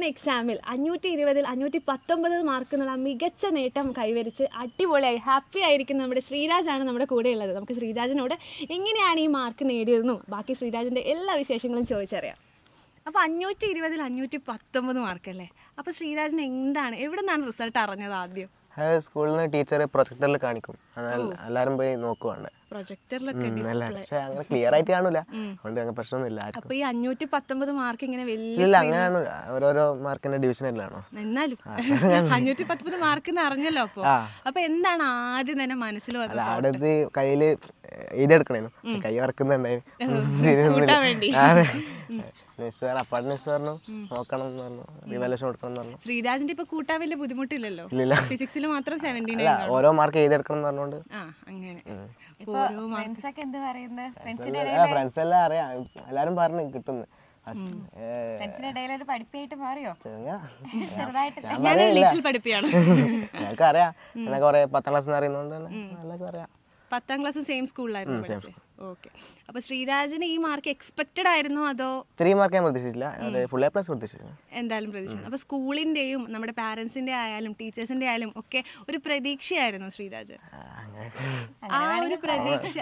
എക്സാമിൽ അഞ്ഞൂറ്റി ഇരുപതിൽ അഞ്ഞൂറ്റി പത്തൊമ്പത് മാർക്ക് എന്നുള്ള ആ മികച്ച നേട്ടം കൈവരിച്ച് അടിപൊളിയായി ഹാപ്പി ആയിരിക്കുന്ന നമ്മുടെ ശ്രീരാജാണ് നമ്മുടെ കൂടെ ഉള്ളത് നമുക്ക് ശ്രീരാജിനോട് എങ്ങനെയാണ് ഈ മാർക്ക് നേടിയതെന്നും ബാക്കി ശ്രീരാജിൻ്റെ എല്ലാ വിശേഷങ്ങളും ചോദിച്ചറിയാം അപ്പോൾ അഞ്ഞൂറ്റി ഇരുപതിൽ അഞ്ഞൂറ്റി പത്തൊമ്പത് മാർക്കല്ലേ അപ്പോൾ ശ്രീരാജിന് എന്താണ് എവിടെ നിന്നാണ് റിസൾട്ട് അറിഞ്ഞത് ആദ്യം അത് സ്കൂളിൽ നിന്ന് ടീച്ചർ പ്രൊജക്ടറിൽ കാണിക്കും അത് എല്ലാവരും പോയി നോക്കുവാണ്ട് പ്രൊജക്ടറിലൊക്കെ അല്ല പക്ഷെ അങ്ങനെ ക്ലിയർ ആയിട്ട് കാണൂല അതുകൊണ്ട് അങ്ങനെ പ്രശ്നമൊന്നുമില്ല ആർക്കും അപ്പോൾ ഈ അഞ്ഞൂറ്റി പത്തൊമ്പത് മാർക്ക് ഇങ്ങനെ വലിയ ഇല്ല അങ്ങനെയാണ് ഓരോരോ മാർക്കിന്റെ ഡിവിഷനിലാണോ എന്നാലും അഞ്ഞൂറ്റി പത്തൊമ്പത് മാർക്ക് അറിഞ്ഞല്ലോ അപ്പോൾ ആ. അപ്പോൾ എന്താണ് ആദ്യം തന്നെ മനസ്സിൽ വന്നത് അല്ല അവിടെ ഇത് കയ്യില് എഴുതിയെടുക്കണേനു കൈ വറക്കുന്നുണ്ടായിരുന്നു കൂട്ടാൻ വേണ്ടി. മിസ് സാർ അപ്പാട് മിസ് പറഞ്ഞു നോക്കണം എന്ന് പറഞ്ഞു റിവാലേഷൻ കൊടുക്കണം എന്ന് പറഞ്ഞു ശ്രീരാജിന്റെ ഇപ്പൊ കൂട്ടാൻ വലിയ ബുദ്ധിമുട്ടില്ലല്ലോ ഇല്ലില്ല. ഫിസിക്സിൽ മാത്രം സെവൻറ്റീൻ അല്ല ഓരോ മാർക്ക് എഴുതിയെടുക്കണം എന്ന് പറഞ്ഞുകൊണ്ട് ആ അങ്ങനെ ഇപ്പൊ ഫ്രണ്ട്സ് ഒക്കെ എന്ത് പറയുന്നത് ഫ്രണ്ട്സിന്റെ ഫ്രണ്ട്സ് എല്ലാം അറിയാം എല്ലാരും പറഞ്ഞു കിട്ടുന്നു ഫ്രണ്ട്സിന്റെ ഇടയിൽ ഒരു പഠിപ്പായിട്ട് മാറിയോ ചെറുതായിട്ട് ഞാൻ ഞാൻ പറയില്ല ലിറ്റിൽ പഠിപ്പിയാണ് ഞങ്ങൾക്ക് അറിയാം എന്നെ കുറെ പത്താം ക്ലാസ് അറിയുന്നതുകൊണ്ട് തന്നെ എല്ലാവർക്കും അറിയാം പത്താം ക്ലാസ് സെയിം സ്കൂളിലായിരുന്നു പഠിച്ചത് ഓക്കെ അപ്പൊ ശ്രീരാജിന് ഈ മാർക്ക് എക്സ്പെക്റ്റഡ് ആയിരുന്നോ അതോ ത്രീ മാർക്ക് ഞാൻ പ്രതീക്ഷിച്ചില്ല ഒരു ഫുൾ എ പ്ലസ് പ്രതീക്ഷിച്ചു എന്തായാലും പ്രതീക്ഷ അപ്പൊ സ്കൂളിന്റെയും നമ്മുടെ പാരന്റ്സിന്റെ ആയാലും ടീച്ചേഴ്സിന്റെ ആയാലും ഒക്കെ ഒരു പ്രതീക്ഷയായിരുന്നു ശ്രീരാജ് ആ, അങ്ങനെ ആ ഒരു പ്രതീക്ഷ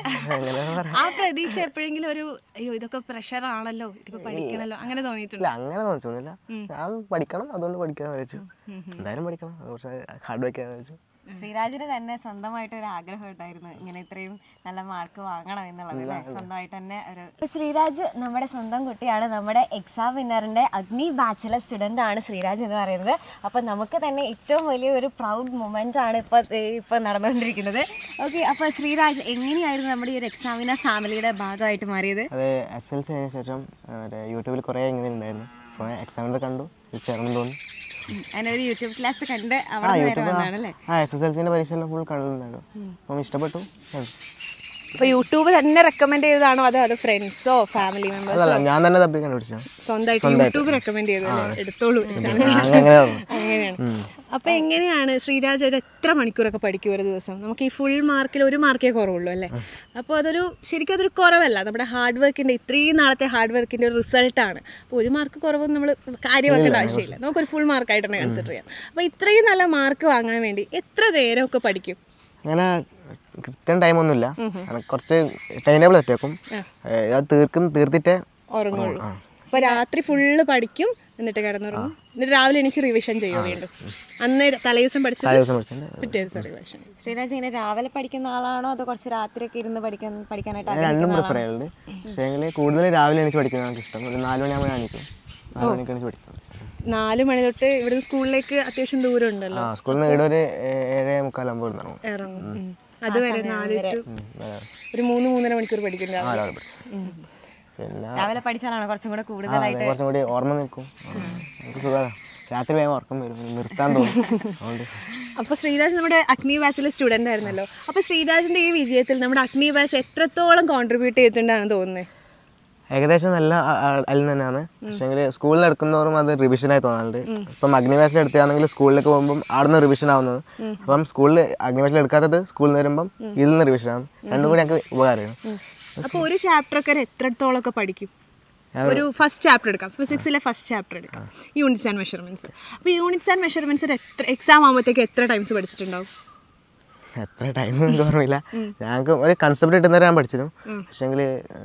ആ പ്രതീക്ഷ എപ്പോഴെങ്കിലും ഒരു അയ്യോ ഇതൊക്കെ പ്രഷർ ആണല്ലോ ഇതിപ്പോ പഠിക്കണല്ലോ അങ്ങനെ തോന്നിയിട്ടുണ്ട് ഇല്ല അങ്ങനെ തോന്നിച്ചൊന്നുമില്ല ഞാൻ പഠിക്കണം അതുകൊണ്ട് പഠിക്കാന്ന് വിചാരിച്ചു എന്തായാലും പഠിക്കണം അത് കുറച്ച് ഹാർഡ് വർക്ക് ചെയ്യാന്ന് വിചാരിച്ചു ശ്രീരാജിന് തന്നെ സ്വന്തമായിട്ട് ഒരു ആഗ്രഹം ഉണ്ടായിരുന്നു ഇങ്ങനെ ഇത്രയും നല്ല മാർക്ക് വാങ്ങണം എന്നുള്ളത് അല്ലേ? സ്വന്തമായിട്ട് തന്നെ ഒരു ശ്രീരാജ് നമ്മുടെ സ്വന്തം കുട്ടിയാണ് നമ്മുടെ എക്സാം വിന്നറിന്റെ അഗ്നി ബാച്ചിലർ സ്റ്റുഡന്റ് ആണ് ശ്രീരാജ് എന്ന് പറയുന്നത് അപ്പൊ നമുക്ക് തന്നെ ഏറ്റവും വലിയ ഒരു പ്രൗഡ് മൊമെന്റ് ആണ് ഇപ്പൊ ഇപ്പൊ നടന്നുകൊണ്ടിരിക്കുന്നത് ഓക്കെ അപ്പൊ ശ്രീരാജ് എങ്ങനെയായിരുന്നു നമ്മുടെ ഈ ഒരു എക്സാം വിന്നർ ഫാമിലിയുടെ ഭാഗമായിട്ട് മാറിയത് അത് എസ് എൽ സി കഴിഞ്ഞ ശേഷം മറ്റേ യൂട്യൂബിൽ കുറേ ഇങ്ങനെ ഉണ്ടായിരുന്നു അപ്പോൾ എക്സാമിൻ്റെ കണ്ടു ഇത് ചേർന്ന് തോന്നി അങ്ങനെ ഒരു യൂട്യൂബ് ക്ലാസ് കണ്ട് ആ അവിടെ നേരെ യൂട്യൂബ് വന്നതാണ് അല്ലേ ആ എസ് എസ് എൽ സിൻ്റെ പരീക്ഷയെല്ലാം ഫുൾ കണ്ടിട്ടുണ്ടായിരുന്നു അപ്പം ഇഷ്ടപ്പെട്ടു ഉം. അപ്പൊ യൂട്യൂബ് തന്നെ റെക്കമെൻഡ് ചെയ്തതാണോ അതോ അത് ഫ്രണ്ട്സോ ഫാമിലി മെമ്പേഴ്സോ അതല്ല ഞാൻ തന്നെ തപ്പി കണ്ടുപിടിച്ചത് സ്വന്തമായിട്ട് യൂട്യൂബ് റെക്കമെൻഡ് ചെയ്തല്ലേ എടുത്തോളൂ അങ്ങനെ അങ്ങനെയാണ് അപ്പൊ എങ്ങനെയാണ് ശ്രീരാജ് ഒരു എത്ര മണിക്കൂറൊക്കെ പഠിക്കും ഒരു ദിവസം നമുക്ക് ഈ ഫുൾ മാർക്കിൽ ഒരു മാർക്കേ കുറവുള്ളൂ അല്ലേ അപ്പോൾ അതൊരു ശരിക്കും അതൊരു കുറവല്ല നമ്മുടെ ഹാർഡ് വർക്കിന്റെ ഇത്രയും നാളത്തെ ഹാർഡ് വർക്കിന്റെ ഒരു റിസൾട്ടാണ് അപ്പോൾ ഒരു മാർക്ക് കുറവൊന്നും നമ്മൾ കാര്യമാക്കേണ്ട ആവശ്യമില്ല നമുക്കൊരു ഫുൾ മാർക്കായിട്ട് തന്നെ കൺസിഡർ ചെയ്യാം അപ്പോൾ ഇത്രയും നല്ല മാർക്ക് വാങ്ങാൻ വേണ്ടി എത്ര നേരമൊക്കെ പഠിക്കും അങ്ങനെ കൃത്യം ടൈമൊന്നുമില്ല അത് കുറച്ച് ടൈം ടേബിൾ സെറ്റാക്കും അത് തീർക്കും തീർത്തിട്ടേ ഉറങ്ങുള്ളൂ അപ്പോൾ രാത്രി ഫുള്ള് പഠിക്കും എന്നിട്ട് കിടന്നുറങ്ങും എന്നിട്ട് രാവിലെ എണീച്ച് റിവിഷൻ ചെയ്യും വീണ്ടും അന്ന് തലേദിവസം പഠിച്ചത് ആ ദിവസം പഠിച്ചിട്ടുണ്ട് പിറ്റേ ദിവസം റിവിഷൻ ശ്രീരാജ് ഇങ്ങനെ രാവിലെ പഠിക്കുന്ന ആളാണോ അതോ കുറച്ച് രാത്രിയൊക്കെ ഇരുന്ന് പഠിക്കാൻ പഠിക്കാനായിട്ട് ഞാൻ രണ്ടും പ്രിഫർ ചെയ്യലുണ്ട് പക്ഷേ എങ്കിൽ കൂടുതൽ രാവിലെ എണീച്ച് പഠിക്കുന്നതാണ് എനിക്ക് ഇഷ്ടം ഒരു നാല് മണിയാകുമ്പോൾ ഞാൻ എണീക്കും നാല് മണിക്ക് എണീച്ച് പഠിക്കും നാല് മണി തൊട്ട് ഇവിടുന്ന് സ്കൂളിലേക്ക് അത്യാവശ്യം ദൂരം ഉണ്ടല്ലോ ആ സ്കൂളിൽ നിന്ന് ഇവിടെ ഒരു ഏ- ഏഴേ മുക്കാലാകുമ്പോൾ ഇവിടെ ഇറങ്ങും ഇറങ്ങും ഉം. അതുവരെ നാല് ടു ഉം, അതെ. ഒരു മൂന്ന് മൂന്നര മണിക്കൂർ പഠിക്കും ആ രാവിലെ രാവിലെ പഠിക്കും പിന്നെ രാവിലെ പഠിച്ചാലാണോ കുറച്ചും കൂടെ ആ, കൂടുതൽ അതെ, കുറച്ചും കൂടി ഓർമ്മ നിൽക്കും ആ, എനിക്ക് സുഖമാണ് രാത്രി വേഗം ഉറക്കം വരും നിർത്താൻ തോന്നും അതുകൊണ്ട് അപ്പോൾ ശ്രീരാജ് നമ്മുടെ അഗ്നി ബാച്ചിലെ സ്റ്റുഡൻ്റ് ആയിരുന്നല്ലോ അപ്പോൾ ശ്രീരാജിൻ്റെ ഈ വിജയത്തിൽ നമ്മുടെ അഗ്നി ബാച്ച് എത്രത്തോളം കോൺട്രിബ്യൂട്ട് ചെയ്തിട്ടുണ്ടാണെന്ന് തോന്നുന്നത് ഏകദേശം നല്ല ആ- ആ- അതിൽ തന്നെയാണ് പക്ഷേങ്കിൽ സ്കൂളിൽ എടുക്കുന്നവരും അത് റിവിഷനായി തോന്നാറുണ്ട് ഇപ്പം അഗ്നിവേശം എടുത്താണെങ്കിൽ സ്കൂളിലേക്ക് പോകുമ്പം അവിടെ നിന്ന് റിവിഷൻ ആവുന്നത് അപ്പം സ്കൂളിൽ അഗ്നിവേശം എടുക്കാത്തത് സ്കൂളിൽ നിന്ന് വരുമ്പം ഇതിൽ നിന്ന് റിവിഷൻ ആവും രണ്ടും കൂടി ഞങ്ങൾക്ക് ഉപകാരമാണ് അപ്പോൾ ഒരു ചാപ്റ്റർ ഒക്കെ എത്രത്തോളം ഒക്കെ പഠിക്കും ഒരു ഫസ്റ്റ് ചാപ്റ്റർ എടുക്കാം ഫിസിക്സിലെ ഫസ്റ്റ് ചാപ്റ്റർ എടുക്കാം യൂണിറ്റ്സ് ആൻഡ് മെഷർമെന്റ്സ് അപ്പോൾ യൂണിറ്റ്സ് ആൻഡ് മെഷർമെന്റ്സ് എത്ര എക്സാം ആകുമ്പോഴത്തേക്ക് എത്ര ടൈംസ് പഠിച്ചിട്ടുണ്ടാവും എത്ര ടൈം ഒന്നും ഓർമ്മയില്ല ഞങ്ങൾക്ക് ഒരു കൺസെപ്റ്റ് കിട്ടുന്നവരെ ഞാൻ പഠിച്ചിരുന്നു പക്ഷേങ്കിൽ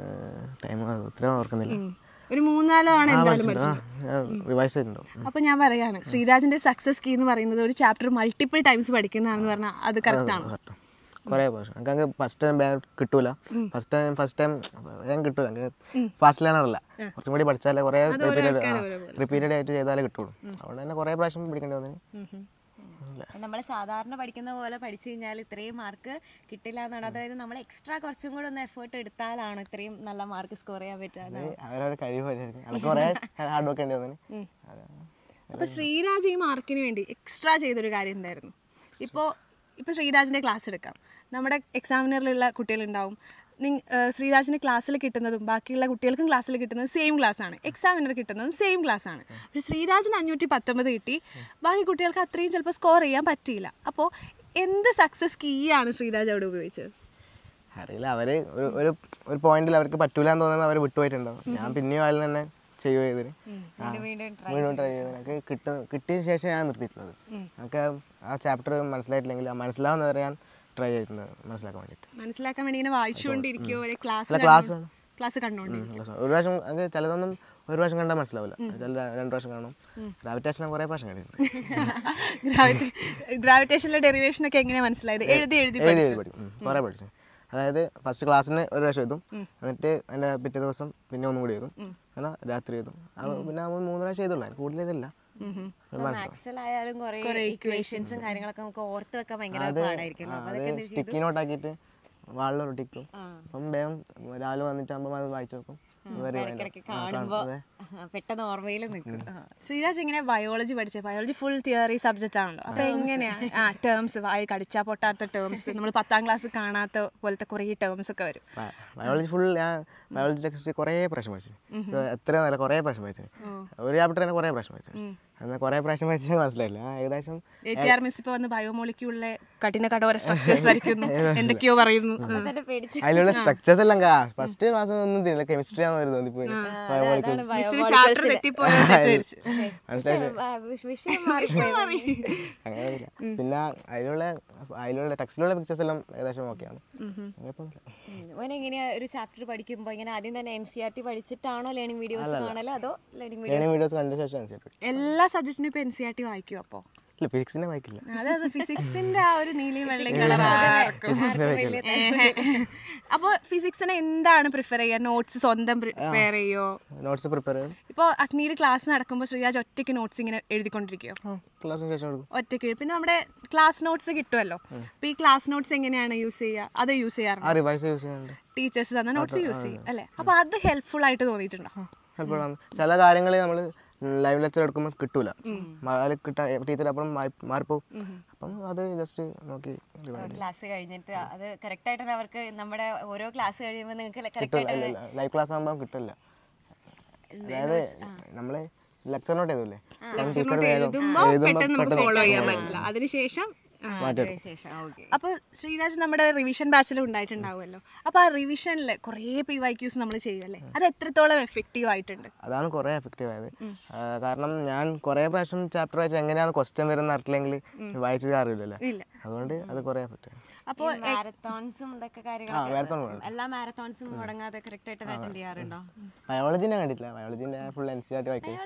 ടൈം ഒത്തിരി ഓർക്കുന്നില്ല ഒരു മൂന്നാല് തവണ ആ എന്തായാലും പഠിച്ചിട്ടുണ്ട് ആ ഞാൻ റിവൈസ് ചെയ്തിട്ടുണ്ടാവും അപ്പോൾ ഞാൻ പറയാണ് ശ്രീരാജിന്റെ സക്സസ് കീ എന്ന് പറയുന്നത് ഒരു ചാപ്റ്റർ മൾട്ടിപ്പിൾ ടൈംസ് പഠിക്കുന്നതാണെന്ന് പറഞ്ഞാൽ അത് കറക്റ്റ് ആണ് കുറേ പ്രാവശ്യം ഞങ്ങൾക്ക് ഫസ്റ്റ് ടൈം ബാഗ് കിട്ടൂല ഫസ്റ്റ് ടൈം ഫസ്റ്റ് ടൈം ഞാൻ കിട്ടൂല ഞങ്ങൾക്ക് ഫാസ്റ്റ് ലേണറല്ല കുറച്ചും കൂടി പഠിച്ചാലേ കുറേ റിപ്പീറ്റഡ് റിപ്പീറ്റഡ് ആയിട്ട് ചെയ്താലേ കിട്ടുള്ളൂ അതുകൊണ്ട് തന്നെ കുറേ പ്രാവശ്യം പഠിക്കേണ്ടി വന്നതിന് നമ്മൾ സാധാരണ പഠിക്കുന്ന പോലെ പഠിച്ചു കഴിഞ്ഞാൽ ഇത്രയും മാർക്ക് കിട്ടില്ല എന്നാണ് അതായത് നമ്മൾ എക്സ്ട്രാ കുറച്ചും കൂടെ ഒന്ന് എഫേർട്ട് എടുത്താലാണ് ഇത്രയും നല്ല മാർക്ക് സ്കോർ ചെയ്യാൻ പറ്റുക അത് അവരവരുടെ കഴിവ് പോലെയായിരിക്കും അതൊക്കെ കുറേ ഹാർഡ് വർക്ക് ചെയ്യേണ്ടി വന്നതിന് അപ്പോൾ ശ്രീരാജ് ഈ മാർക്കിന് വേണ്ടി എക്സ്ട്രാ ചെയ്തൊരു കാര്യം എന്തായിരുന്നു ഇപ്പോൾ ഇപ്പോൾ ശ്രീരാജിൻ്റെ ക്ലാസ് എടുക്കാം നമ്മുടെ എക്സാമിനറിലുള്ള കുട്ടികളുണ്ടാവും നിങ് ശ്രീരാജിന് ക്ലാസ്സിൽ കിട്ടുന്നതും ബാക്കിയുള്ള കുട്ടികൾക്കും ക്ലാസ്സിൽ കിട്ടുന്നത് സെയിം ക്ലാസ് ആണ് എക്സാമിനർ കിട്ടുന്നതും സെയിം ക്ലാസ് ആണ് പക്ഷേ ശ്രീരാജിന് അഞ്ഞൂറ്റി പത്തൊമ്പത് കിട്ടി ബാക്കി കുട്ടികൾക്ക് അത്രയും ചിലപ്പോൾ സ്കോർ ചെയ്യാൻ പറ്റിയില്ല അപ്പോൾ എന്ത് സക്സസ് കീ ആണ് ശ്രീരാജ് അവിടെ ഉപയോഗിച്ചത് അറിയില്ല അവര് ഒരു ഒരു ഒരു പോയിന്റിൽ അവർക്ക് പറ്റൂല എന്ന് തോന്നുമ്പോൾ അവർ വിട്ടുപോയിട്ടുണ്ടാവും ഞാൻ പിന്നെയും അതിൽ തന്നെ ചെയ്യുക ചെയ്തതിന് ആ, വീണ്ടും വീണ്ടും ട്രൈ ചെയ്ത് എനിക്ക് കിട്ട കിട്ടിയ ശേഷം ഞാൻ നിർത്തിയിട്ടുള്ളത് എനിക്ക് ആ ചാപ്റ്റർ മനസ്സിലായിട്ടില്ലെങ്കിൽ ആ മനസ്സിലാവുന്നവരെ ഞാൻ ട്രൈ ചെയ്യുന്നത് മനസ്സിലാക്കാൻ വേണ്ടിയിട്ട് മനസ്സിലാക്കാൻ വേണ്ടി ഇങ്ങനെ വായിച്ചുകൊണ്ടിരിക്കോ അല്ലെങ്കിൽ ക്ലാസ് അല്ല ക്ലാസ് ക്ലാസ് കണ്ടോണ്ടി ഒരു പ്രാവശ്യം എനിക്ക് ചിലതൊന്നും ഒരു പ്രാവശ്യം കണ്ടാൽ മനസ്സിലാവില്ല ചില രണ്ട് പ്രാവശ്യം കാണും ഗ്രാവിറ്റേഷൻ കുറേ പ്രാവശ്യം കണ്ടിട്ടുണ്ട് ഗ്രാവിറ്റേഷനിലെ ഡെറിവേഷൻ ഒക്കെ എങ്ങനെ മനസ്സിലായത് എഴുതി എഴുതി എഴുതി എഴുതി പഠിക്കും ഉം, കുറേ പഠിച്ചു അതായത് ഫസ്റ്റ് ക്ലാസ്സിന് ഒരു പ്രാവശ്യം എഴുതും എന്നിട്ട് എൻ്റെ പിറ്റേ ദിവസം പിന്നെ ഒന്നും കൂടി എഴുതും അങ്ങനെ രാത്രി എഴുതും അപ്പോൾ പിന്നെ നമ്മൾ മൂന്ന് പ്രാവശ്യം എഴുതുള്ളൂ അതിന് കൂടുതൽ ഇതില്ല മാത്സിലായാലും കുറെ ഇക്വേഷൻസും കാര്യങ്ങളൊക്കെ നമുക്ക് ഓർത്ത് വെക്കാൻ ഭയങ്കര പാടായിരിക്കും ആ, അത് സ്റ്റിക്കി നോട്ടാക്കിയിട്ട് വാളിൽ ഒട്ടിക്കും അപ്പം വേഗം രാവിലെ വന്നിട്ടാകുമ്പോൾ അത് വായിച്ചു നോക്കും ഇവര് ഇടയ്ക്കിടയ്ക്ക് കാണുമ്പോ പെട്ടെന്ന് ഓർമ്മയിൽ നിൽക്കും ആ. ശ്രീരാജ് ഇങ്ങനെ ബയോളജി പഠിച്ചത് ബയോളജി ഫുൾ തിയറി സബ്ജക്റ്റ് ആണല്ലോ അപ്പൊ എങ്ങനെയാ ആ ടേംസ് വായി കടിച്ചാ പൊട്ടാത്ത ടേംസ് നമ്മൾ പത്താം ക്ലാസ് കാണാത്ത പോലത്തെ കുറേ ടേംസ് ഒക്കെ വരും ബയോളജി ഫുൾ ഞാൻ ബയോളജി ടെക്സ്റ്റ് കുറേ പ്രാവശ്യം പഠിച്ചു എത്ര നല്ല കുറേ പ്രാവശ്യം പഠിച്ചു ഒരു ചാപ്റ്റർ തന്നെ കുറേ പ്രാവശ്യം പഠിച്ചു എന്നാൽ കുറേ പ്രാവശ്യം പഠിച്ചാൽ മനസ്സിലായില്ല ആ, ഏകദേശം എ ടി ആർ മിസ് ഇപ്പൊ വന്ന് ബയോമോളിക്യൂളിലെ കഠിന കടോര സ്ട്രക്ചേഴ്സ് വരയ്ക്കുന്നു എന്തൊക്കെയോ പറയുന്നു ഉം. തന്നെ പേടിച്ച് അതിലുള്ള സ്ട്രക്ചേഴ്സ് എല്ലാം ഫസ്റ്റ് ക്ലാസ് ഒന്നും തിരില്ല കെമിസ്ട്രി ആണെന്ന് തോന്നിപ്പോയി ബയോമോളിക്യൂൾസ് മിസ്സിന് ചാപ്റ്റർ തെറ്റിപ്പോയെന്ന് തെറ്റിദ്ധരിച്ചു. മനസ്സിലായി ആ, വിഷ- വിഷയം മാറിപ്പോയി അങ്ങനെയില്ല പിന്നെ അതിലുള്ള അതിലുള്ള ടെക്സ്റ്റിലുള്ള പിക്ചേഴ്സ് എല്ലാം ഏകദേശം ഓക്കെയാണ് കുഴപ്പമൊന്നുമില്ല ഓൻ എങ്ങനെയാ ഒരു ചാപ്റ്റർ പഠിക്കുമ്പോൾ ഇങ്ങനെ ആദ്യം തന്നെ എൻ സി ആർ ടി പഠിച്ചിട്ടാണോ ലേണിംഗ് വീഡിയോസ് കാണലോ അതോ ലേണിംഗ് വീഡിയോ ലേണിംഗ് വീഡിയോസ് കണ്ട ശേഷം അനുസരിച്ച് എല്ലാ സബ്ജക്റ്റിനും ഇപ്പൊ എൻ സി ആർ ടി വായിക്കും അപ്പോ ഇല്ല ഫിസിക്സിനെ വായിക്കില്ല അതായത് ഫിസിക്സിന്റെ ആ ഒരു നീലയും വെള്ളയും കളർ അപ്പൊ ഫിസിക്സിനെ എന്താണ് പ്രിഫർ ചെയ്യുക നോട്ട്സ് സ്വന്തം പ്രിപ്പയർ ചെയ്യോ നോട്ട്സ് പ്രിപ്പയർ ചെയ്യും ഇപ്പോൾ അഗ്നിയിൽ ക്ലാസ് നടക്കുമ്പോൾ ശ്രീരാജ് ഒറ്റയ്ക്ക് നോട്ട്സ് ഇങ്ങനെ എഴുതിക്കൊണ്ടിരിക്കുകയോ ക്ലാസ്സിന് ശേഷം കൊടുക്കും ഒറ്റയ്ക്ക് പിന്നെ നമ്മുടെ ക്ലാസ് നോട്ട്സ് കിട്ടുമല്ലോ അപ്പോൾ ഈ ക്ലാസ് നോട്ട്സ് എങ്ങനെയാണ് യൂസ് ചെയ്യുക അത് യൂസ് ചെയ്യാറുണ്ട് ആ റിവൈസ് യൂസ് ചെയ്യുന്നുണ്ട് ടീച്ചേഴ്സ് തന്ന നോട്ട്സ് യൂസ് ചെയ്യും അല്ലേ അപ്പോൾ അത് ഹെൽപ്ഫുൾ ആയിട്ട് തോന്നിയിട്ടുണ്ടോ ഹെൽപ്ഫുൾ ആണ് ചില കാര്യങ്ങൾ നമ്മൾ ലൈവ് ലെക്ചർ എടുക്കുമ്പോൾ കിട്ടൂല അതിൽ കിട്ടാൻ ടീച്ചർ അപ്പം മാറിപ്പോവും അപ്പം അത് ജസ്റ്റ് നോക്കി റിവൈസ് ക്ലാസ് കഴിഞ്ഞിട്ട് അത് കറക്റ്റ് ആയിട്ട് തന്നെ അവർക്ക് നമ്മുടെ ഓരോ ക്ലാസ് കഴിയുമ്പോൾ നിങ്ങൾക്ക് കറക്റ്റ് കിട്ടില്ല ആയിട്ട് ലൈവ് ക്ലാസ് ആകുമ്പോൾ കിട്ടില്ല അതായത് നമ്മൾ ലെക്ചർ നോട്ട് ചെയ്തൂലേ ടീച്ചർ വേഗം എഴുതുമ്പോൾ പെട്ടെന്ന് നമുക്ക് ഫോളോ ചെയ്യാൻ പറ്റില്ല അതിനുശേഷം ശേഷം ഓക്കെ അപ്പോൾ ശ്രീരാജ് നമ്മുടെ റിവിഷൻ ബാച്ചിൽ ഉണ്ടായിട്ടുണ്ടാവുമല്ലോ അപ്പോൾ ആ റിവിഷനിൽ കുറേ പി വൈ ക്യൂസ് നമ്മൾ ചെയ്യുമല്ലേ അത് എത്രത്തോളം എഫക്റ്റീവ് ആയിട്ടുണ്ട് അതാണ് കുറേ എഫക്റ്റീവ് ആയത് ആ, കാരണം ഞാൻ കുറേ പ്രാവശ്യം ചാപ്റ്റർ വായിച്ച് എങ്ങനെയാണ് ക്വസ്റ്റ്യൻ വരുന്ന അറിയില്ലെങ്കിൽ വായിച്ചത് അറിയില്ലല്ലോ ഇല്ല അതുകൊണ്ട് അത് കുറേ എഫക്റ്റ് അപ്പോൾ മാരത്തോൺസും ഇതൊക്കെ കാര്യങ്ങളൊക്കെ എല്ലാ മാരത്തോൺസും മുടങ്ങാതെ കറക്റ്റ് ആയിട്ട് അറ്റൻഡ് ചെയ്യാറുണ്ടോ ബയോളജിനെ കണ്ടിട്ടില്ല ബയോളജിന്റെ full N C R T വായിക്കും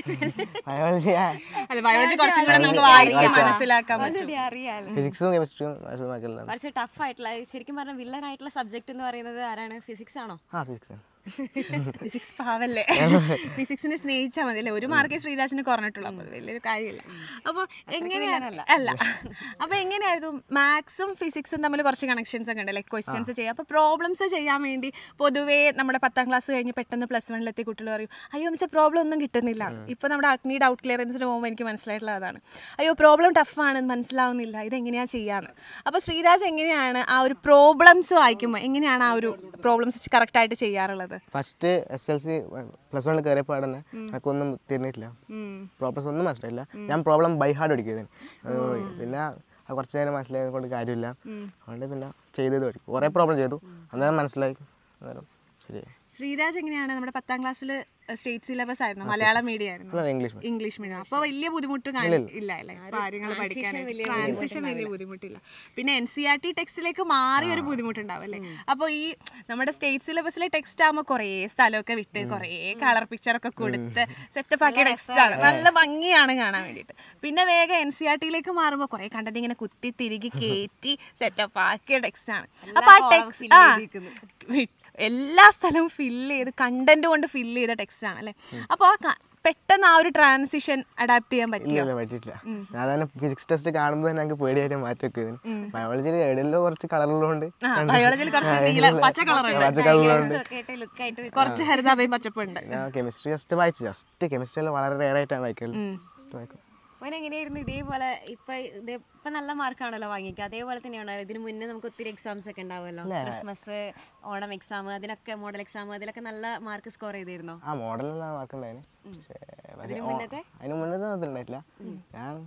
ബയോളജി അല്ല ബയോളജി കുറച്ചും കൂടെ നമുക്ക് വായിച്ച് മനസ്സിലാക്കാൻ പറ്റും അറിയാലോ ഫിസിക്സും കെമിസ്ട്രിയും വായിക്കില്ല കുറച്ച് ടഫ് ആയിട്ടുള്ള ശരിക്കും പറഞ്ഞ വില്ലൻ ആയിട്ടുള്ള സബ്ജക്ട് എന്ന് പറയുന്നത് ആരാണ് ഫിസിക്സ് ആണോ ആ ഫിസിക്സ് ഫിസിക്സ് പാവല്ലേ ഫിസിക്സിനെ സ്നേഹിച്ചാൽ മതി അല്ലേ ഒരു മാർക്കേ ശ്രീരാജിന് കുറഞ്ഞിട്ടുള്ളൂ അപ്പോൾ അത് വലിയൊരു കാര്യമില്ല അപ്പോൾ എങ്ങനെയാണ് അല്ല അപ്പോൾ എങ്ങനെയായിരുന്നു മാത്സും ഫിസിക്സും തമ്മിൽ കുറച്ച് കണക്ഷൻസ് ഒക്കെ ഉണ്ട് ലൈക്ക് ക്വസ്റ്റ്യൻസ് ചെയ്യാം അപ്പോൾ പ്രോബ്ലംസ് ചെയ്യാൻ വേണ്ടി പൊതുവേ നമ്മുടെ പത്താം ക്ലാസ് കഴിഞ്ഞ് പെട്ടെന്ന് പ്ലസ് വണ്ണിലെത്തി കുട്ടികൾ പറയും അയ്യോ മിസ് പ്രോബ്ലം ഒന്നും കിട്ടുന്നില്ല ഇപ്പോൾ നമ്മുടെ അഗ്നി ഡൗട്ട് ക്ലിയറൻസിന് പോകുമ്പോൾ എനിക്ക് മനസ്സിലായിട്ടുള്ള അതാണ് അയ്യോ പ്രോബ്ലം ടഫാണ് മനസ്സിലാവുന്നില്ല ഇതെങ്ങനെയാണ് ചെയ്യാന്ന് അപ്പോൾ ശ്രീരാജ് എങ്ങനെയാണ് ആ ഒരു പ്രോബ്ലംസ് വായിക്കുമ്പോൾ എങ്ങനെയാണ് ആ ഒരു പ്രോബ്ലംസ് കറക്റ്റായിട്ട് ചെയ്യാറുള്ളത് first S L C plus വണ്ണിൽ കയറിയപ്പോൾ തന്നെ എനിക്കൊന്നും തിരിഞ്ഞിട്ടില്ല പ്രോബ്ലംസ് ഒന്നും മനസ്സിലായില്ല ഞാൻ പ്രോബ്ലം ബൈ ഹാർഡ് പഠിക്കുന്നത് പിന്നെ ആ കുറച്ച് നേരം മനസ്സിലായത് കൊണ്ട് കാര്യമില്ല അതുകൊണ്ട് പിന്നെ ചെയ്തത് പഠിക്കും കുറേ പ്രോബ്ലം ചെയ്തു അന്നേരം മനസ്സിലായി അന്നേരം ശരിയായി ശ്രീരാജ് എങ്ങനെയാണ് നമ്മുടെ പത്താം ക്ലാസ്സിൽ സ്റ്റേറ്റ് സിലബസ് ആയിരുന്നു മലയാളം മീഡിയം ആയിരുന്നു ഇംഗ്ലീഷ് ഇംഗ്ലീഷ് മീഡിയം അപ്പോൾ വലിയ ബുദ്ധിമുട്ട് കാണി- ഇല്ല അല്ലേ കാര്യങ്ങൾ പഠിക്കാൻ ട്രാൻസിഷൻ വലിയ ബുദ്ധിമുട്ടില്ല പിന്നെ എൻ സി ആർ ടി ടെക്സ്റ്റിലേക്ക് മാറി ഒരു ബുദ്ധിമുട്ടുണ്ടാവും അല്ലേ അപ്പോൾ ഈ നമ്മുടെ സ്റ്റേറ്റ് സിലബസിലെ ടെക്സ്റ്റ് ആകുമ്പോൾ കുറേ സ്ഥലമൊക്കെ വിട്ട് കുറേ കളർ പിക്ചർ ഒക്കെ കൊടുത്ത് സെറ്റപ്പ് ആക്കിയ ടെക്സ്റ്റ് ആണ് നല്ല ഭംഗിയാണ് കാണാൻ വേണ്ടിയിട്ട് പിന്നെ വേഗം എൻ സി ആർ ടിയിലേക്ക് മാറുമ്പോൾ കുറേ കണ്ടത് ഇങ്ങനെ കുത്തി തിരികെ കയറ്റി സെറ്റപ്പ് ആക്കിയ ടെക്സ്റ്റ് ആണ് അപ്പോൾ ആ ടെക്സ്റ്റ് ആ വി- എല്ലാ സ്ഥലവും ഫില്ല് ചെയ്ത് കണ്ടന്റ് കൊണ്ട് ഫില്ല് ചെയ്ത ടെക്സ്റ്റ് ആണ് അല്ലേ അപ്പോൾ ആ ക- പെട്ടെന്ന് ആ ഒരു ട്രാൻസിഷൻ അഡാപ്റ്റ് ചെയ്യാൻ പറ്റിയോ ഇല്ല പറ്റിയിട്ടില്ല ഞാൻ തന്നെ ഫിസിക്സ് ടെസ്റ്റ് കാണുമ്പോൾ തന്നെ എനിക്ക് പേടിയായിട്ട് മാറ്റി വെക്കും ബയോളജിയിൽ എവിടെയല്ലോ കുറച്ച് കളറുള്ളതുകൊണ്ട് ബയോളജിയിൽ കുറച്ച് നീല പച്ച കളറുണ്ട് പച്ച കളറുള്ളതുകൊണ്ട് ഒക്കെ ആയിട്ട് ലുക്ക് ആയിട്ട് കുറച്ച് ഹരിതാപയും പച്ചപ്പുണ്ട് ഞാൻ കെമിസ്ട്രി ജസ്റ്റ് വായിച്ചു ജസ്റ്റ് കെമിസ്ട്രി എല്ലാം വളരെ റെയർ ആയിട്ടാണ് വായിക്കല് ജസ്റ്റ് വായിക്കും മോൻ എങ്ങനെയായിരുന്നു ഇതേപോലെ ഇപ്പൊ ഇത് ഇപ്പൊ നല്ല മാർക്കാണല്ലോ വാങ്ങിക്കുക അതേപോലെ തന്നെയാണോ ഇതിന് മുന്നേ നമുക്ക് ഒത്തിരി എക്സാംസ് ഒക്കെ ഉണ്ടാവുമല്ലോ ക്രിസ്മസ് ഓണം എക്സാം അതിനൊക്കെ മോഡൽ എക്സാം അതിലൊക്കെ നല്ല മാർക്ക് സ്കോർ ചെയ്തിരുന്നോ ആ മോഡലെല്ലാം മാർക്കുണ്ടായിരുന്നു പക്ഷേ പക്ഷേ മുന്നത്തെ? അതിന് മുന്നത്തെ ഒന്നും ഉണ്ടായിട്ടില്ല ഞാൻ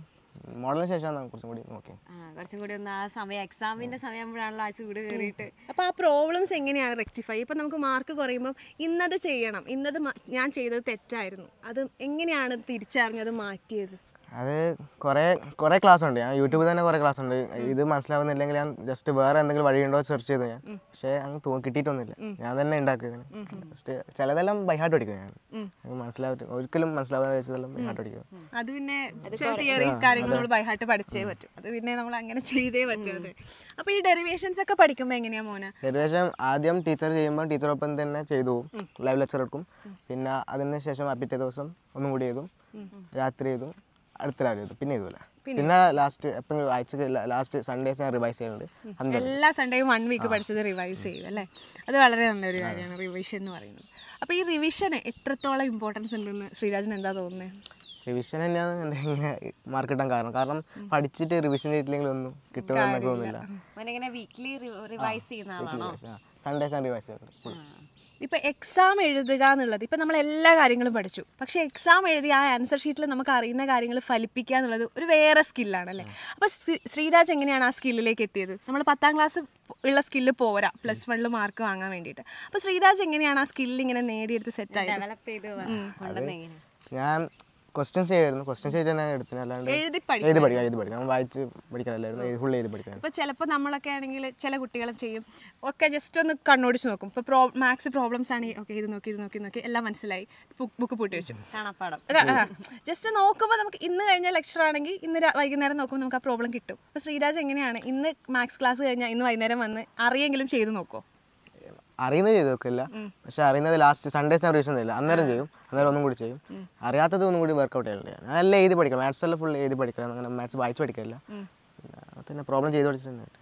മോഡലിന് ശേഷമാണ് കുറച്ചും കൂടി നോക്കിയത് ആ, കുറച്ചും കൂടി ഒന്ന് ആ സമയം എക്സാമിന്റെ സമയമാകുമ്പോഴാണല്ലോ ആ ചൂട് കയറിയിട്ട് അപ്പോൾ ആ പ്രോബ്ലംസ് എങ്ങനെയാണ് റെക്ടിഫൈ ഇപ്പം നമുക്ക് മാർക്ക് കുറയുമ്പം ഇന്നത് ചെയ്യണം ഇന്നത് മ- ഞാൻ ചെയ്തത് തെറ്റായിരുന്നു അത് എങ്ങനെയാണ് തിരിച്ചറിഞ്ഞത് മാറ്റിയത് അത് കുറേ കുറേ ക്ലാസ് ഉണ്ട് ഞാൻ യൂട്യൂബിൽ തന്നെ കുറേ ക്ലാസ് ഉണ്ട് ഇത് മനസ്സിലാവുന്നില്ലെങ്കിൽ ഞാൻ ജസ്റ്റ് വേറെ എന്തെങ്കിലും വഴിയുണ്ടോ സെർച്ച് ചെയ്തു ഞാൻ പക്ഷേ അങ്ങ് തോ കിട്ടിയിട്ടൊന്നുമില്ല ഞാൻ തന്നെ ഉണ്ടാക്കിയതിന് ജസ്റ്റ് ചിലതെല്ലാം ബൈഹാർട്ട് പഠിക്കും ഞാൻ അങ്ങ് മനസ്സിലാവും ഒരിക്കലും മനസ്സിലാവാതെ വെച്ചതെല്ലാം ബൈഹാർട്ട് പഠിക്കും അത് പിന്നെ ചില തിയറി കാര്യങ്ങൾ നമ്മൾ ബൈഹാർട്ട് പഠിച്ചേ പറ്റും അത് പിന്നെ നമ്മൾ അങ്ങനെ ചെയ്തേ പറ്റും അത് അപ്പോൾ ഈ ഡെറിവേഷൻസ് ഒക്കെ പഠിക്കുമ്പോൾ എങ്ങനെയാ മോനെ ഏകദേശം ആദ്യം ടീച്ചർ ചെയ്യുമ്പോൾ ടീച്ചറൊപ്പം തന്നെ ചെയ്തു പോകും ലൈവ് ലെക്ചർ എടുക്കും പിന്നെ അതിന് ശേഷം ആ പിറ്റേ ദിവസം ഒന്നും കൂടി ചെയ്തും രാത്രി ചെയ്തും അടുത്ത രാവിലെ ചെയ്തു പിന്നെ ഇതുപോലെ പിന്നെ ലാസ്റ്റ് എപ്പോഴും ആഴ്ചക്ക് ലാസ്റ്റ് സൺഡേസ് ഞാൻ റിവൈസ് ചെയ്യുന്നുണ്ട് അന്ന് എല്ലാ സൺഡേയും വൺ വീക്ക് പഠിച്ചത് റിവൈസ് ചെയ്യും അല്ലേ അത് വളരെ നല്ലൊരു കാര്യമാണ് റിവിഷൻ എന്ന് പറയുന്നത് അപ്പോൾ ഈ റിവിഷന് എത്രത്തോളം ഇമ്പോർട്ടൻസ് ഉണ്ടെന്ന് ശ്രീരാജന് എന്താ തോന്നുന്നത് റിവിഷൻ തന്നെയാണ് എൻ്റെ ഇങ്ങനെ മാർക്ക് കിട്ടാൻ കാരണം കാരണം പഠിച്ചിട്ട് റിവിഷൻ ചെയ്തിട്ടില്ലെങ്കിൽ ഒന്നും കിട്ടുമെന്നൊക്കെ തോന്നുന്നില്ല മോനിങ്ങനെ വീക്ക്ലി റിവൈസ് ചെയ്യുന്ന ആളാണോ സൺഡേസ് ഞാൻ റിവൈസ് ചെയ്യുന്നുണ്ട് ഇപ്പം എക്സാം എഴുതുക എന്നുള്ളത് ഇപ്പം നമ്മൾ എല്ലാ കാര്യങ്ങളും പഠിച്ചു പക്ഷേ എക്സാം എഴുതി ആ ആൻസർ ഷീറ്റിൽ നമുക്ക് അറിയുന്ന കാര്യങ്ങൾ ഫലിപ്പിക്കുക എന്നുള്ളത് ഒരു വേറെ സ്കില്ലാണ് അല്ലേ അപ്പോൾ ശ്രീരാജ് എങ്ങനെയാണ് ആ സ്കില്ലിലേക്ക് എത്തിയത് നമ്മൾ പത്താം ക്ലാസ് ഉള്ള സ്കില്ല് പോരാ പ്ലസ് വണ്ണിൽ മാർക്ക് വാങ്ങാൻ വേണ്ടിയിട്ട് അപ്പോൾ ശ്രീരാജ് എങ്ങനെയാണ് ആ സ്കില്ല് ഇങ്ങനെ നേടിയെടുത്ത് സെറ്റായത് ഡെവലപ്പ് ചെയ്ത് കൊണ്ടുവന്ന എങ്ങനെ ഞാൻ ക്വസ്റ്റ്യൻസ് ചെയ്യായിരുന്നു ക്വസ്റ്റ്യൻസ് ചെയ്ത് ഞാൻ എടുത്തിന് അല്ലാണ്ട് എഴുതി പഠിക്കും എഴുതി പഠിക്കാം എഴുതി പഠിക്കാം ഞാൻ വായിച്ച് പഠിക്കാനല്ലായിരുന്നു ഫുൾ എഴുതി പഠിക്കാൻ ഇപ്പോൾ ചിലപ്പോൾ നമ്മളൊക്കെ ആണെങ്കിൽ ചില കുട്ടികൾ ചെയ്യും ഒക്കെ ജസ്റ്റ് ഒന്ന് കണ്ണോടിച്ച് നോക്കും ഇപ്പോൾ പ്രോ മാത്സ് പ്രോബ്ലംസ് ആണെങ്കിൽ ഓക്കെ ഇത് നോക്കി ഇത് നോക്കി നോക്കി എല്ലാം മനസ്സിലായി ബുക്ക് പൂട്ടി വെച്ചു കാണാപ്പാടം ജസ്റ്റ് നോക്കുമ്പോൾ നമുക്ക് ഇന്ന് കഴിഞ്ഞ ലെക്ചർ ആണെങ്കിൽ ഇന്ന് രാ- വൈകുന്നേരം നോക്കുമ്പോൾ നമുക്ക് ആ പ്രോബ്ലം കിട്ടും അപ്പോൾ ശ്രീരാജ് എങ്ങനെയാണ് ഇന്ന് മാത്സ് ക്ലാസ് കഴിഞ്ഞാൽ ഇന്ന് വൈകുന്നേരം വന്ന് അറിയെങ്കിലും ചെയ്തു നോക്കോ അറിയുന്നത് ചെയ്ത് വെക്കില്ല പക്ഷെ അറിയുന്നത് ലാസ്റ്റ് സൺഡേസ് ഞാൻ റിവിഷൻ ചെയ്യില്ല അന്നേരം ചെയ്യും അന്നേരം ഒന്നും കൂടി ചെയ്യും അറിയാത്തത് ഒന്നും കൂടി വർക്കൗട്ട് ചെയ്യലുണ്ട് ഞാൻ ഞാൻ എല്ലാം എഴുതി പഠിക്കാം മാത്സ് എല്ലാം ഫുൾ എഴുതി പഠിക്കാം അങ്ങനെ മാത്സ് വായിച്ച് പഠിക്കില്ല പിന്നെ പ്രോബ്ലം ചെയ്ത് പഠിച്ചിട്ടുണ്ട്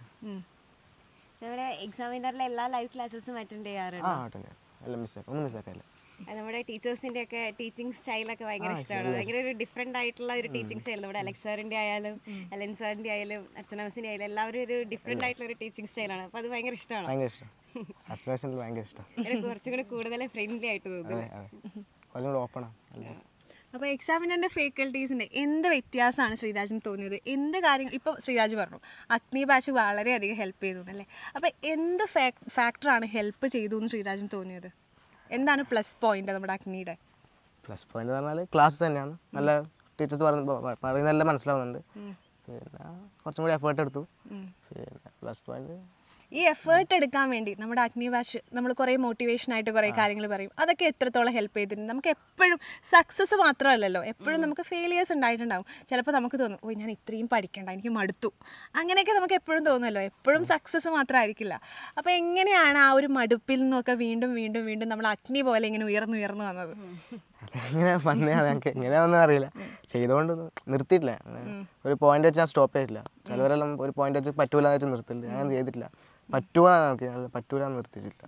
നമ്മുടെ എക്സാം വിന്നറിലെ എല്ലാ ലൈവ് ക്ലാസ്സസും അറ്റൻഡ് ചെയ്യാറുണ്ട് ആ ആട്ടെ എല്ലാം മിസ്സാക്കാം ഒന്നും മിസ്സാക്കില്ല അത് നമ്മുടെ ടീച്ചേഴ്സിന്റെ ഒക്കെ ടീച്ചിങ് സ്റ്റൈലൊക്കെ ഭയങ്കര ഇഷ്ടമാണ് ഭയങ്കര ഒരു ഡിഫറെന്റ് ആയിട്ടുള്ള ഒരു ടീച്ചിങ് സ്റ്റൈൽ നമ്മുടെ അലക്സ് സാറിന്റെ ആയാലും അലൻ സാറിന്റെ ആയാലും അർച്ചനാമസിന്റെ ആയാലും എല്ലാവരും ഒരു ഡിഫറെന്റ് ആയിട്ടുള്ള ഒരു ടീച്ചിങ് സ്റ്റൈലാണ് അപ്പൊ അത് ഭയങ്കര ഇഷ്ടമാണ് ഭയങ്കര ഇഷ്ടം അസ്ട്രേഷനിൽ ഭയങ്കര ഇഷ്ടം എനിക്ക് കുറച്ചും കൂടി കൂടുതൽ ഫ്രണ്ട്ലി ആയിട്ട് തോന്നുന്നു അതെ അതെ കുറച്ചും കൂടി ഓപ്പണാണ് അല്ലേ അപ്പോൾ എക്സാമിനറിൻ്റെ ഫേക്കൽറ്റീസിൻ്റെ എന്ത് വ്യത്യാസമാണ് ശ്രീരാജിന് തോന്നിയത് എന്ത് കാര്യങ്ങൾ ഇപ്പോൾ ശ്രീരാജ് പറഞ്ഞു അഗ്നി ബാച്ച് വളരെയധികം ഹെൽപ്പ് ചെയ്തു എന്നല്ലേ അപ്പോൾ എന്ത് ഫാക്ടറാണ് ഹെൽപ്പ് ചെയ്തു എന്ന് ശ്രീരാജിന് തോന്നിയത് എന്താണ് പ്ലസ് പോയിന്റ് നമ്മുടെ അഗ്നിയുടെ പ്ലസ് പോയിന്റ് എന്ന് പറഞ്ഞാൽ ക്ലാസ് തന്നെയാണ് നല്ല ടീച്ചേഴ്സ് പറയുന്ന പറയുന്നതെല്ലാം മനസ്സിലാവുന്നുണ്ട് പിന്നെ കുറച്ചും കൂടി എഫേർട്ട് എടുത്തു പിന്നെ പ്ലസ് പോയിന്റ് ഈ എഫേർട്ട് എടുക്കാൻ വേണ്ടി നമ്മുടെ അഗ്നി ബാച്ച് നമ്മൾ കുറേ മോട്ടിവേഷൻ ആയിട്ട് കുറേ കാര്യങ്ങൾ പറയും അതൊക്കെ എത്രത്തോളം ഹെൽപ്പ് ചെയ്തിട്ടുണ്ട് നമുക്ക് എപ്പോഴും സക്സസ് മാത്രമല്ലല്ലോ എപ്പോഴും നമുക്ക് ഫെയിലിയേഴ്സ് ഉണ്ടായിട്ടുണ്ടാവും ചിലപ്പോൾ നമുക്ക് തോന്നും ഓ ഞാൻ ഇത്രയും പഠിക്കണ്ട എനിക്ക് മടുത്തു അങ്ങനെയൊക്കെ നമുക്ക് എപ്പോഴും തോന്നുമല്ലോ എപ്പോഴും സക്സസ് മാത്രമായിരിക്കില്ല അപ്പോൾ എങ്ങനെയാണ് ആ ഒരു മടുപ്പിൽ നിന്നൊക്കെ വീണ്ടും വീണ്ടും വീണ്ടും നമ്മൾ അഗ്നി പോലെ ഇങ്ങനെ ഉയർന്നു ഉയർന്നു വന്നത് അതെങ്ങനെ വന്നതാണ് ഞങ്ങൾക്ക് എങ്ങനെയാണെന്ന് അറിയില്ല ചെയ്തുകൊണ്ട് നിർത്തിയിട്ടില്ല അങ്ങനെ ഒരു പോയിന്റ് വെച്ച് ഞാൻ സ്റ്റോപ്പ് ചെയ്തിട്ടില്ല ചിലവരെല്ലാം ഒരു പോയിന്റ് വെച്ച് പറ്റൂല എന്ന് വെച്ച് നിർത്തില്ല ഞാൻ ചെയ്തിട്ടില്ല പറ്റൂല നോക്കി ഞാൻ പറ്റൂല എന്ന് നിർത്തിച്ചില്ല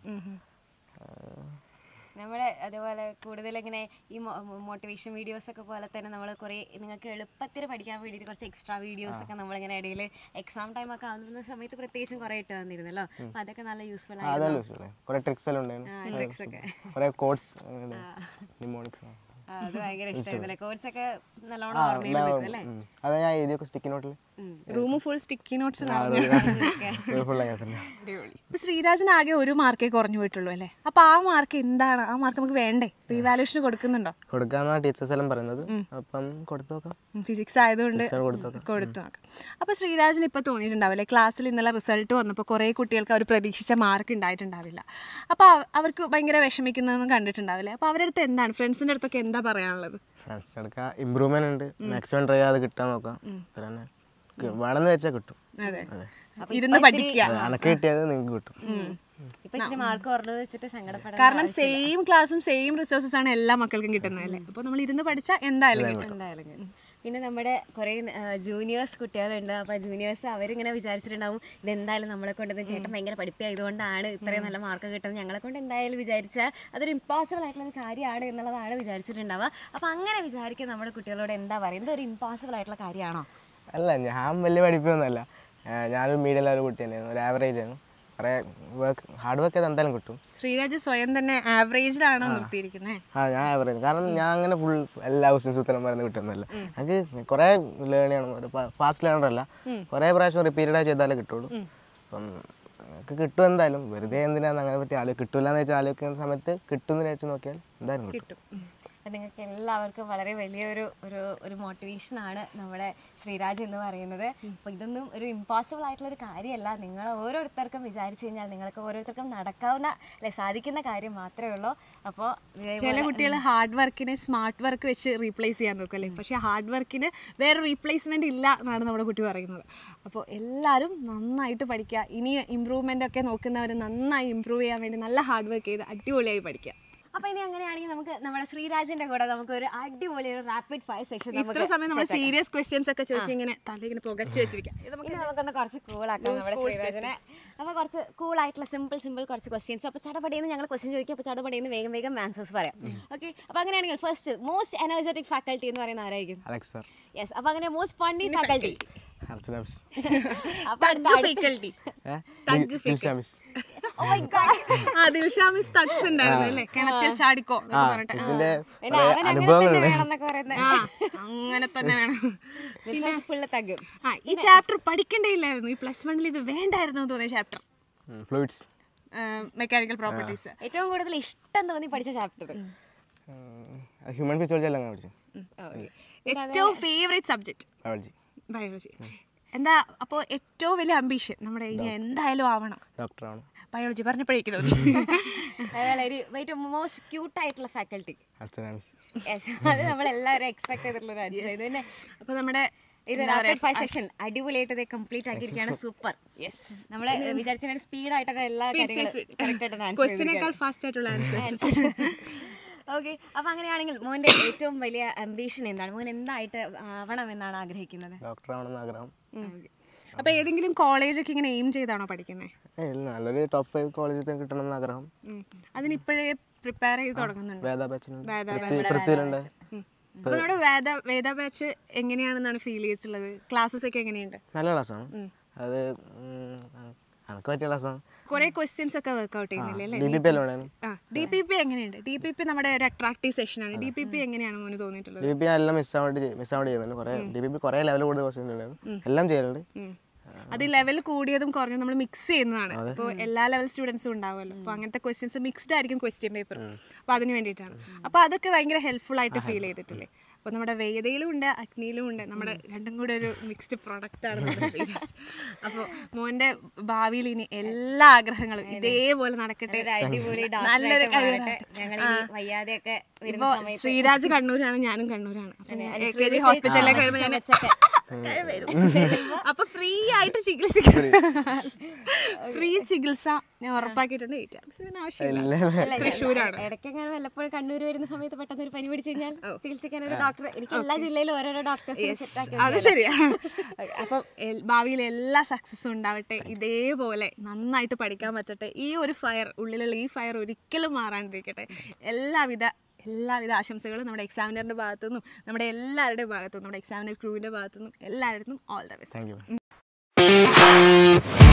നമ്മുടെ അതേപോലെ കൂടുതൽ ഇങ്ങനെ ഈ മോട്ടിവേഷൻ വീഡിയോസ് ഒക്കെ പോലെ തന്നെ നമ്മൾ കുറേ നിങ്ങൾക്ക് എളുപ്പത്തിൽ പഠിക്കാൻ വേണ്ടിയിട്ട് കുറച്ച് എക്സ്ട്രാ വീഡിയോസ് ഒക്കെ നമ്മളിങ്ങനെ ഇടയിൽ എക്സാം ടൈം ഒക്കെ ആവുന്ന സമയത്ത് പ്രത്യേകിച്ചും കുറേ ഇട്ട് തന്നിരുന്നല്ലോ അപ്പൊ അതൊക്കെ നല്ല യൂസ്ഫുൾ ആയി അതല്ല യൂസ്ഫുൾ കുറേ ട്രിക്സ് എല്ലാം ഉണ്ടായിരുന്നു ട്രിക്സ് ഒക്കെ കുറേ കോഡ്സ് നിമോണിക്സ് ആ, അത് ഭയങ്കര ഇഷ്ടമായിരുന്നല്ലേ കോഴ്സ് ഒക്കെ നല്ലോണം ഓർമ്മയിൽ നിൽക്കും അല്ലേ അത് ഞാൻ എഴുതിയൊക്കെ സ്റ്റിക്കി നോട്ടിൽ റൂം ഫുൾ സ്റ്റിക്കി നോട്ട്സ് ഫുള്ളായി തന്നെ ഇപ്പൊ ശ്രീരാജിന് ആകെ ഒരു മാർക്കേ കുറഞ്ഞു പോയിട്ടുള്ളൂ അല്ലേ അപ്പൊ ആ മാർക്ക് എന്താണ് ആ മാർക്ക് നമുക്ക് വേണ്ടേ റീവാലുവേഷൻ കൊടുക്കുന്നുണ്ടോ കൊടുക്കാന്നാണ് ടീച്ചേഴ്സ് എല്ലാം പറയുന്നത് അപ്പം കൊടുത്തു നോക്കാം ഫിസിക്സ് ആയതുകൊണ്ട് ടീച്ചർ കൊടുത്തു നോക്കാം കൊടുത്തു നോക്കാം അപ്പോൾ ശ്രീരാജിന് ഇപ്പോൾ തോന്നിയിട്ടുണ്ടാവില്ലേ ക്ലാസ്സിൽ ഇന്നലെ റിസൾട്ട് വന്നപ്പോൾ കുറേ കുട്ടികൾക്ക് അവർ പ്രതീക്ഷിച്ച മാർക്ക് ഉണ്ടായിട്ടുണ്ടാവില്ല അപ്പോൾ അവർക്ക് ഭയങ്കര വിഷമിക്കുന്നതെന്ന് കണ്ടിട്ടുണ്ടാവില്ലേ അപ്പോൾ അവരുടെ അടുത്ത് എന്താണ് ഫ്രണ്ട്സിൻ്റെ അടുത്തൊക്കെ എന്താ പറയാനുള്ളത് ഫ്രണ്ട്സിൻ്റെ അടുക്ക ഇമ്പ്രൂവ്മെന്റ് ഉണ്ട് മാക്സിമം ട്രൈ ചെയ്യാതെ കിട്ടാൻ നോക്കാം അത്ര തന്നെ കി- വേണമെന്ന് വെച്ചാൽ കിട്ടും അതെ അതെ ഇരുന്ന് പഠിക്കുക അത് അനക്ക് കിട്ടിയത് നിങ്ങൾക്ക് കിട്ടും ഇപ്പൊ ഇച്ചിരി മാർക്ക് കുറഞ്ഞത് വെച്ചിട്ട് സങ്കടപ്പെടാൻ കാരണം സെയിം ക്ലാസ്സും സെയിം റിസോഴ്സസ് ആണ് എല്ലാ മക്കൾക്കും കിട്ടുന്നത് അല്ലേ അപ്പോൾ നമ്മൾ ഇരുന്ന് പഠിച്ചാൽ എന്തായാലും കിട്ടും എന്തായാലും കിട്ടും. പിന്നെ നമ്മുടെ കുറേ ജൂനിയേഴ്സ് കുട്ടികളുണ്ട് അപ്പോൾ ജൂനിയേഴ്സ് അവരിങ്ങനെ വിചാരിച്ചിട്ടുണ്ടാവും ഇതെന്തായാലും നമ്മളെ കൊണ്ട് ചേട്ടൻ ഭയങ്കര പഠിപ്പായതുകൊണ്ടാണ് ഇത്രയും നല്ല മാർക്ക് കിട്ടുന്നത് ഞങ്ങളെ കൊണ്ട് എന്തായാലും വിചാരിച്ചാൽ അതൊരു ഇമ്പോസിബിൾ ആയിട്ടുള്ള ഒരു കാര്യമാണ് എന്നുള്ളതാണ് വിചാരിച്ചിട്ടുണ്ടാവുക അപ്പോൾ അങ്ങനെ വിചാരിക്കുക നമ്മുടെ കുട്ടികളോട് എന്താ പറയുക ഒരു ഇമ്പോസിബിൾ ആയിട്ടുള്ള കാര്യമാണോ അല്ല ഞാൻ വലിയ പഠിപ്പൊന്നുമല്ല ആ, ഞാനൊരു മീഡിയം ലെവൽ കുട്ടി തന്നെയായിരുന്നു ഒരു ആവറേജ് ആയിരുന്നു കുറേ വർക്ക് ഹാർഡ് വർക്ക് ചെയ്ത് എന്തായാലും കിട്ടും ശ്രീരാജ് സ്വയം തന്നെ ആവറേജിലാണോ നിർത്തിയിരിക്കുന്നത് ആ ഞാൻ ആവറേജ് കാരണം ഞാൻ അങ്ങനെ ഫുൾ എല്ലാ ക്വസ്റ്റ്യൻസ് ഉത്തരം പറയുന്നത് കിട്ടുന്നില്ല എനിക്ക് കുറേ ലേൺ ചെയ്യണം ഫാസ്റ്റ് ലേണർ അല്ല കുറേ പ്രാവശ്യം റിപ്പീറ്റഡ് ചെയ്താലേ കിട്ടുള്ളൂ അപ്പം എനിക്ക് കിട്ടും എന്തായാലും വെറുതെ എന്തിനാന്ന് അങ്ങനെ പറ്റി ആലോചിക്കും കിട്ടൂല എന്ന് വെച്ചാൽ ആലോചിക്കുന്ന സമയത്ത് കിട്ടുമെന്ന് വിചാരിച്ച് നോക്കിയാൽ എന്തായാലും കിട്ടും കിട്ടും ഉം. അപ്പം നിങ്ങൾക്ക് എല്ലാവർക്കും വളരെ വലിയൊരു ഒരു ഒരു മോട്ടിവേഷനാണ് നമ്മുടെ ശ്രീരാജ് എന്ന് പറയുന്നത് അപ്പോൾ ഇതൊന്നും ഒരു ഇമ്പോസിബിൾ ആയിട്ടുള്ള ഒരു കാര്യമല്ല നിങ്ങൾ ഓരോരുത്തർക്കും വിചാരിച്ചു കഴിഞ്ഞാൽ നിങ്ങൾക്ക് ഓരോരുത്തർക്കും നടക്കാവുന്ന അല്ലെ സാധിക്കുന്ന കാര്യം മാത്രമേ ഉള്ളൂ അപ്പോൾ ചില കുട്ടികൾ ഹാർഡ് വർക്കിനെ സ്മാർട്ട് വർക്ക് വെച്ച് റീപ്ലേസ് ചെയ്യാൻ നോക്കും അല്ലേ പക്ഷേ ഹാർഡ് വർക്കിന് വേറെ റീപ്ലേസ്മെന്റ് ഇല്ല എന്നാണ് നമ്മുടെ കുട്ടി പറയുന്നത് അപ്പോൾ എല്ലാവരും നന്നായിട്ട് പഠിക്കുക ഇനി ഇമ്പ്രൂവ്മെൻ്റ് ഒക്കെ നോക്കുന്നവർ നന്നായി ഇമ്പ്രൂവ് ചെയ്യാൻ വേണ്ടി നല്ല ഹാർഡ് വർക്ക് ചെയ്ത് അടിപൊളിയായി പഠിക്കുക അപ്പോൾ ഇനി അങ്ങനെയാണെങ്കിൽ നമുക്ക് നമ്മുടെ ശ്രീരാജിന്റെ കൂടെ നമുക്ക് ഒരു അടിപൊളി ഒരു റാപ്പിഡ് ഫയർ സെക്ഷൻ ഇത്ര സമയം നമ്മൾ സീരിയസ് ക്വസ്റ്റ്യൻസ് ഒക്കെ ചോദിച്ച് ഇങ്ങനെ തല ഇങ്ങനെ പുകച്ച് വെച്ചിരിക്കാം ഇത് നമുക്ക് ഇനി നമുക്കൊന്ന് കുറച്ച് കൂളാക്കാം നമ്മുടെ ശ്രീരാജിനെ അപ്പോൾ കുറച്ച് കൂളായിട്ടുള്ള സിമ്പിൾ സിമ്പിൾ കുറച്ച് ക്വസ്റ്റ്യൻസ് അപ്പോൾ ചടപടിയെന്ന് ഞങ്ങൾ ക്വസ്റ്റ്യൻ ചോദിക്കും അപ്പോൾ ചടപടിയെന്ന് വേഗം വേഗം ആൻസേഴ്സ് പറയാം ഓക്കെ അപ്പോൾ അങ്ങനെയാണെങ്കിൽ ഫസ്റ്റ് മോസ്റ്റ് എനർജറ്റിക് ഫാക്കൽറ്റി എന്ന് പറയുന്ന ആരായിരിക്കും അലക്സ് സാർ യെസ് അപ്പോൾ അങ്ങനെ most funny faculty Archana miss അപ്പോൾ അടുത്ത faculty miss Oh my God. ആ ദിൽഷാ മിസ് തക്സ് ഉണ്ടായിരുന്നു അല്ലേ കിണറ്റിൽ ചാടിക്കോ എന്നൊക്കെ പറഞ്ഞിട്ട് മിസ്സിന്റെ പിന്നെ കുറേ അവൻ അങ്ങനെ തന്നെ അനുഭവങ്ങളുണ്ട് വേണമെന്നൊക്കെ പറയുന്നത് ആ അങ്ങനെ തന്നെ വേണം ഫുള്ള് തഗ്ഗും ആ ഈ ചാപ്റ്റർ പഠിക്കണ്ടേ ഇല്ലായിരുന്നു ഈ പ്ലസ് വണ്ണിൽ ഇത് വേണ്ടായിരുന്നു എന്ന് തോന്നിയ ചാപ്റ്റർ ഫ്ലൂയിഡ്സ് മെക്കാനിക്കൽ പ്രോപ്പർട്ടീസ് ഏറ്റവും കൂടുതൽ ഇഷ്ടം തോന്നി പഠിച്ച ചാപ്റ്റർ ഹ്യൂമൻ ഫിസിയോളജി എല്ലാം പഠിച്ചു ഏറ്റവും ഫേവറേറ്റ് സബ്ജക്റ്റ് ബയോളജി ബയോളജി എന്താ അപ്പോൾ ഏറ്റവും വലിയ അംബീഷൻ നമ്മുടെ ഇനി എന്തായാലും ആവണം ഡോക്ടറാണ് ബയോളജി പറഞ്ഞപ്പോഴേക്കുന്നത് ഒരു ഏറ്റവും മോസ്റ്റ് ക്യൂട്ട് ആയിട്ടുള്ള ഫാക്കൽറ്റി അർച്ചന മിസ് യെസ് അത് നമ്മൾ എല്ലാവരും എക്സ്പെക്ട് ചെയ്തിട്ടുള്ള ഒരു ആൻസർ ഇത് തന്നെ അപ്പോൾ നമ്മുടെ ഇത് റാപ്പിഡ് ഫയർ സെക്ഷൻ അടിപൊളിയായിട്ട് ഇത് കംപ്ലീറ്റ് ആക്കിയിരിക്കുകയാണ് സൂപ്പർ യെസ് നമ്മൾ വിചാരിച്ച സ്പീഡ് ആയിട്ടൊക്കെ എല്ലാ കാര്യങ്ങളും correct ആയിട്ട് answer ക്വസ്റ്റിനേക്കാൾ ഫാസ്റ്റ് ആയിട്ടുള്ള ആൻസേഴ്സ് ഓക്കെ അപ്പൊ അങ്ങനെയാണെങ്കിൽ മോന്റെ ഏറ്റവും വലിയ അംബീഷൻ എന്താണ് മോൻ എന്തായിട്ട് ആവണം എന്നാണ് ആഗ്രഹിക്കുന്നത് ഡോക്ടറാണെന്ന് ആഗ്രഹം അപ്പോൾ ഏതെങ്കിലും കോളേജൊക്കെ ഇങ്ങനെ എയിം ചെയ്താണോ പഠിക്കുന്നത് ഏയ് ഇല്ല, നല്ലൊരു ടോപ്പ് ഫൈവ് കോളേജിൽ കിട്ടണമെന്ന് ആഗ്രഹം അതിനിപ്പോഴേ പ്രിപ്പയർ ചെയ്ത് തുടങ്ങുന്നുണ്ട് വേദ ബാച്ചിനുണ്ട് വേദ പൃഥ്വിയിലുണ്ട് അപ്പോൾ നമ്മുടെ വേദ വേദ ബാച്ച് എങ്ങനെയാണെന്നാണ് ഫീൽ ചെയ്തിട്ടുള്ളത് ക്ലാസ്സസ് ഒക്കെ എങ്ങനെയുണ്ട് നല്ല ക്ലാസ്സാണ് അത് ഉം, എനിക്ക് പറ്റിയ ക്ലാസ്സാണ് കുറെ ക്വസ്റ്റ്യൻസ് ഒക്കെ വർക്ക്ഔട്ട് ചെയ്യുന്നില്ലേ അല്ലേ ഡി ബി പി എല്ലാം ഉണ്ടായിരുന്നു ആ ഡി പി പി എങ്ങനെയുണ്ട് ഡി പി പി നമ്മുടെ ഒരു അട്രാക്റ്റീവ് സെഷനാണ് ഡി പി പി എങ്ങനെയാണ് മോന് തോന്നിയിട്ടുള്ളത് ഡി ബി പി എല്ലാം മിസ് ആവേണ്ടി മിസ് ആവേണ്ടി ചെയ്യുന്നുണ്ട് കുറേ ഡി ബി പി കുറേ ലെവൽ കൂടുതൽ ക്വസ്റ്റ്യൻ ഉണ്ടായിരുന്നു എല്ലാം ചെയ്യലുണ്ട് ഉം. അത് ലെവൽ കൂടിയതും കുറഞ്ഞതും നമ്മൾ മിക്സ് ചെയ്യുന്നതാണ് ഇപ്പോൾ എല്ലാ ലെവൽ സ്റ്റുഡൻസും ഉണ്ടാവുമല്ലോ അപ്പോൾ അങ്ങനത്തെ ക്വസ്റ്റ്യൻസ് മിക്സ്ഡ് ആയിരിക്കും ക്വസ്റ്റ്യൻ പേപ്പർ അപ്പോൾ അതിന് വേണ്ടിയിട്ടാണ് അപ്പോൾ അതൊക്കെ ഭയങ്കര ഹെൽപ്ഫുൾ ആയിട്ട് ഫീൽ ചെയ്തിട്ടില്ലേ അപ്പോൾ നമ്മുടെ വേദയിലും ഉണ്ട് അഗ്നിയിലും ഉണ്ട് നമ്മുടെ രണ്ടും കൂടെ ഒരു മിക്സ്ഡ് പ്രൊഡക്റ്റ് ആണ് നമ്മുടെ ശ്രീരാജ് അപ്പോൾ മോൻ്റെ ഭാവിയിൽ ഇനി എല്ലാ ആഗ്രഹങ്ങളും ഇതേപോലെ നടക്കട്ടെ ഒരു അടിപൊളി നല്ലൊരു ഡോക്ടറായിട്ട് മാറട്ടെ ഞങ്ങൾ വയ്യാതെയൊക്കെ വരുന്ന ഇപ്പോൾ സമയത്ത് ശ്രീരാജ് കണ്ണൂരാണ് ഞാനും കണ്ണൂരാണ് അല്ല, എ കെ ജി ശ്രീരാജ് ഹോസ്പിറ്റലിലേക്ക് വരുമ്പോൾ ഞാൻ വെച്ചൊക്കെ. അപ്പൊ ഫ്രീ ആയിട്ട് ചികിത്സിക്കണം ഫ്രീ ചികിത്സ ഞാൻ ഉറപ്പാക്കിയിട്ടുണ്ട് ഏറ്റവും പിന്നെ ആവശ്യമില്ല അല്ല, ഞാൻ തൃശ്ശൂരാണ് ഇടയ്ക്കെങ്ങനെ വല്ലപ്പോഴും കണ്ണൂർ വരുന്ന സമയത്ത് പെട്ടെന്ന് ഒരു പനി പിടിച്ചു കഴിഞ്ഞാൽ ചികിത്സിക്കാൻ ഒരു ഡോക്ടർ എനിക്ക് എല്ലാ ജില്ലയിലും ഓരോരോ ഡോക്ടേഴ്സ് സെറ്റ് അത് ശരിയാ അപ്പം എൽ- ഭാവിയിൽ എല്ലാ സക്സസ്സും ഉണ്ടാവട്ടെ ഇതേപോലെ നന്നായിട്ട് പഠിക്കാൻ പറ്റട്ടെ ഈ ഒരു ഫയർ ഉള്ളിലുള്ള ഈ ഫയർ ഒരിക്കലും മാറാണ്ടിരിക്കട്ടെ എല്ലാവിധ എല്ലാവിധ ആശംസകളും നമ്മുടെ എക്സാമിനറിന്റെ ഭാഗത്തുനിന്നും നമ്മുടെ എല്ലാവരുടെയും ഭാഗത്തുനിന്നും നമ്മുടെ എക്സാമിനർ ക്രൂവിന്റെ ഭാഗത്തുനിന്നും എല്ലാവരുടെ all the best thank U